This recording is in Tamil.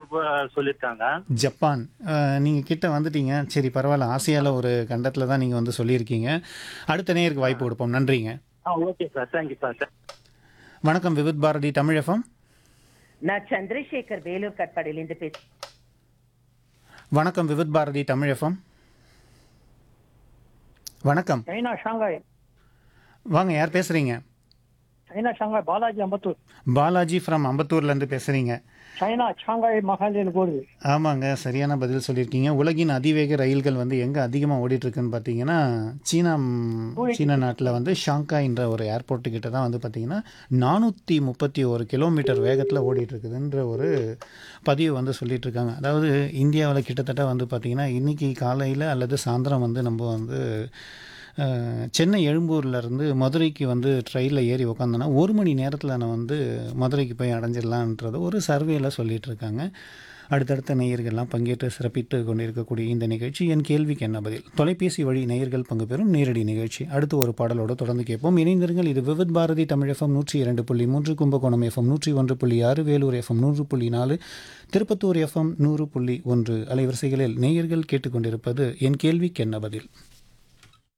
ப- சொல்லியிருக்காங்க ஜப்பான் நீங்கள் கிட்ட வந்துட்டீங்க சரி பரவாயில்ல ஆசியாவில் ஒரு கண்டத்தில் தான் நீங்கள் வந்து சொல்லியிருக்கீங்க அடுத்த நேயருக்கு வாய்ப்பு கொடுப்போம் நன்றிங்க ஆ ஓகே சார் தேங்க்யூ சார் வணக்கம் விவித் பாரதி தமிழ் எஃப்எம் நான் சந்திரசேகர் வேலூர் கட்பாடியிலிருந்து பேச வணக்கம் விவித் பாரதி தமிழ் எஃப்எம் வணக்கம் சைனா ஷாங்காய் வாங்க யார் பேசுகிறீங்க China Shanghai Balaji Ambattur Balaji from அம்பத்தூர்லேருந்து பேசுகிறீங்க சைனா ஷாங்காய் மகாலில் போடுது ஆமாங்க சரியான பதில் சொல்லியிருக்கீங்க உலகின் அதிவேக ரயில்கள் வந்து எங்கே அதிகமாக ஓடிட்டுருக்குன்னு பார்த்தீங்கன்னா சீனா ம், சீன நாட்டில் வந்து ஷாங்காய்ன்ற ஒரு ஏர்போர்ட்டு கிட்ட தான் வந்து பார்த்தீங்கன்னா நானூற்றி முப்பத்தி ஒரு கிலோமீட்டர் வேகத்தில் ஓடிட்டுருக்குதுன்ற ஒரு பதிவு வந்து சொல்லிட்டு இருக்காங்க அதாவது இந்தியாவில் கிட்டத்தட்ட வந்து பார்த்திங்கன்னா இன்றைக்கி காலையில் அல்லது சாயந்தரம் வந்து நம்ம வந்து அஹ், சென்னை எழும்பூர்லேருந்து மதுரைக்கு வந்து ட்ரெயினில் ஏறி உக்காந்தோன்னா ஒரு மணி நேரத்தில் நான் வந்து மதுரைக்கு போய் அடைஞ்சிடலான்றது ஒரு சர்வேல சொல்லிட்டு இருக்காங்க அடுத்தடுத்த நேயர்கள்லாம் பங்கேற்று சிறப்பித்து கொண்டிருக்கக்கூடிய இந்த நிகழ்ச்சி என் கேள்விக்கு என்ன பதில் தொலைபேசி வழி நேயர்கள் பங்கு பெறும் நேரடி நிகழ்ச்சி அடுத்து ஒரு பாடலோடு தொடர்ந்து கேட்போம் இணைந்திருங்கள் இது விவித் பாரதி தமிழ் எஃப்எம் நூற்றி இரண்டு புள்ளி மூன்று கும்பகோணம் எஃப்எம் நூற்றி ஒன்று புள்ளி ஆறு வேலூர் எஃப்எம் நூறு புள்ளி நாலு திருப்பத்தூர் எஃப்எம் நூறு புள்ளி ஒன்று அலைவரிசைகளில் நேயர்கள் கேட்டுக்கொண்டிருப்பது என் கேள்விக்கு என்ன பதில்